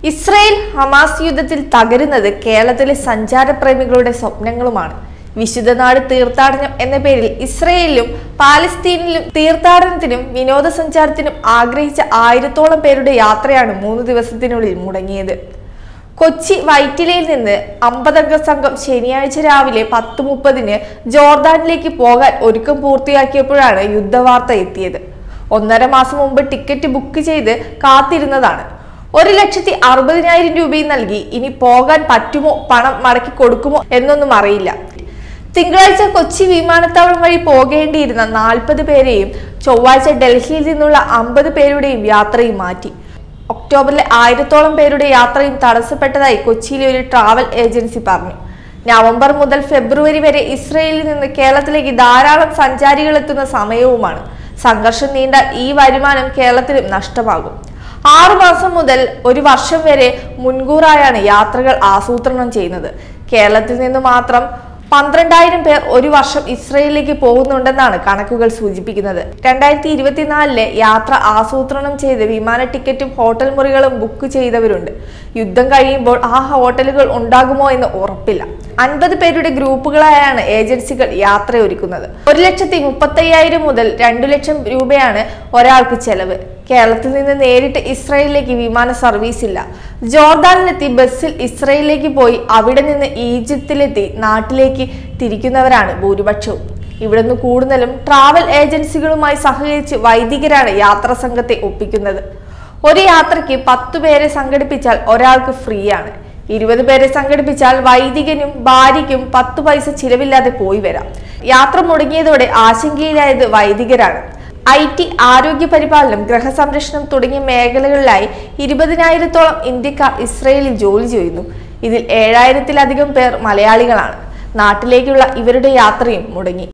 Israel Hamas യുദ്ധത്തിൽ തകരുന്നത് കേരളത്തിലെ സഞ്ചാരപ്രേമികളുടെ സ്വപ്നങ്ങളുമാണ് വിശുദ്ധനാട് തീർത്ഥാടനം എന്ന പേരിൽ ഇസ്രയേലിലും പാലസ്തീനിലും തീർത്ഥാടനത്തിനും വിനോദസഞ്ചാരത്തിനും ആഗ്രഹിച്ച ആയിരത്തോളം പേരുടെ യാത്രയാണ് മൂന്ന് ദിവസത്തിനുള്ളിൽ മുടങ്ങിയത് കൊച്ചി വൈറ്റിലയിൽ നിന്ന് അമ്പതംഗ സംഘം ശനിയാഴ്ച രാവിലെ പത്ത് മുപ്പതിന് ജോർദാനിലേക്ക് പോകാൻ ഒരുക്കം പൂർത്തിയാക്കിയപ്പോഴാണ് യുദ്ധവാർത്ത എത്തിയത് ഒന്നര മാസം മുമ്പ് ടിക്കറ്റ് ബുക്ക് ചെയ്ത് കാത്തിരുന്നതാണ് ഒരു ലക്ഷത്തി അറുപതിനായിരം രൂപയും നൽകി ഇനി പോകാൻ പറ്റുമോ പണം മടക്കി കൊടുക്കുമോ എന്നൊന്നും അറിയില്ല തിങ്കളാഴ്ച കൊച്ചി വിമാനത്താവളം വഴി പോകേണ്ടിയിരുന്ന നാൽപ്പത് പേരെയും ചൊവ്വാഴ്ച ഡൽഹിയിൽ നിന്നുള്ള അമ്പത് പേരുടെയും യാത്രയും മാറ്റി ഒക്ടോബറിലെ ആയിരത്തോളം പേരുടെ യാത്രയും തടസ്സപ്പെട്ടതായി കൊച്ചിയിലെ ഒരു ട്രാവൽ ഏജൻസി പറഞ്ഞു നവംബർ മുതൽ ഫെബ്രുവരി വരെ ഇസ്രയേലിൽ നിന്ന് കേരളത്തിലേക്ക് ധാരാളം സഞ്ചാരികൾ എത്തുന്ന സമയവുമാണ് സംഘർഷം നീണ്ട ഈ വരുമാനം കേരളത്തിലും നഷ്ടമാകും ആറു മാസം മുതൽ ഒരു വർഷം വരെ മുൻകൂറായാണ് യാത്രകൾ ആസൂത്രണം ചെയ്യുന്നത് കേരളത്തിൽ നിന്ന് മാത്രം പന്ത്രണ്ടായിരം പേർ ഒരു വർഷം ഇസ്രയേലിലേക്ക് പോകുന്നുണ്ടെന്നാണ് കണക്കുകൾ സൂചിപ്പിക്കുന്നത് രണ്ടായിരത്തി ഇരുപത്തിനാലിലെ യാത്ര ആസൂത്രണം ചെയ്ത് വിമാന ടിക്കറ്റും ഹോട്ടൽ മുറികളും ബുക്ക് ചെയ്തവരുണ്ട് യുദ്ധം കഴിയുമ്പോൾ ആ ഹോട്ടലുകൾ ഉണ്ടാകുമോ എന്ന് ഉറപ്പില്ല അൻപത് പേരുടെ ഗ്രൂപ്പുകളായാണ് ഏജൻസികൾ യാത്ര ഒരുക്കുന്നത് ഒരു ലക്ഷത്തി മുപ്പത്തയ്യായിരം മുതൽ രണ്ടു ലക്ഷം രൂപയാണ് ഒരാൾക്ക് ചെലവ് കേരളത്തിൽ നിന്ന് നേരിട്ട് ഇസ്രായേലിലേക്ക് വിമാന സർവീസ് ഇല്ല ജോർദാനിലെത്തി ബസ്സിൽ ഇസ്രായേലിലേക്ക് പോയി അവിടെ നിന്ന് ഈജിപ്തിലെത്തി നാട്ടിലേക്ക് തിരിക്കുന്നവരാണ് ഭൂരിപക്ഷവും ഇവിടുന്ന് കൂടുതലും ട്രാവൽ ഏജൻസികളുമായി സഹകരിച്ച് വൈദികരാണ് യാത്രാ സംഘത്തെ ഒപ്പിക്കുന്നത് ഒരു യാത്രയ്ക്ക് പത്തു പേരെ സംഘടിപ്പിച്ചാൽ ഒരാൾക്ക് ഫ്രീ ആണ് ഇരുപത് പേരെ സംഘടിപ്പിച്ചാൽ വൈദികനും ഭാര്യയ്ക്കും പത്ത് പൈസ ചിലവില്ലാതെ പോയി വരാം യാത്ര മുടങ്ങിയതോടെ ആശങ്കയിലായത് വൈദികരാണ് ഐ ടി ആരോഗ്യ പരിപാലനം ഗൃഹസംരക്ഷണം തുടങ്ങിയ മേഖലകളിലായി ഇരുപതിനായിരത്തോളം ഇന്ത്യക്കാർ ഇസ്രയേലിൽ ജോലി ചെയ്യുന്നു ഇതിൽ ഏഴായിരത്തിലധികം പേർ മലയാളികളാണ് നാട്ടിലേക്കുള്ള ഇവരുടെ യാത്രയും മുടങ്ങി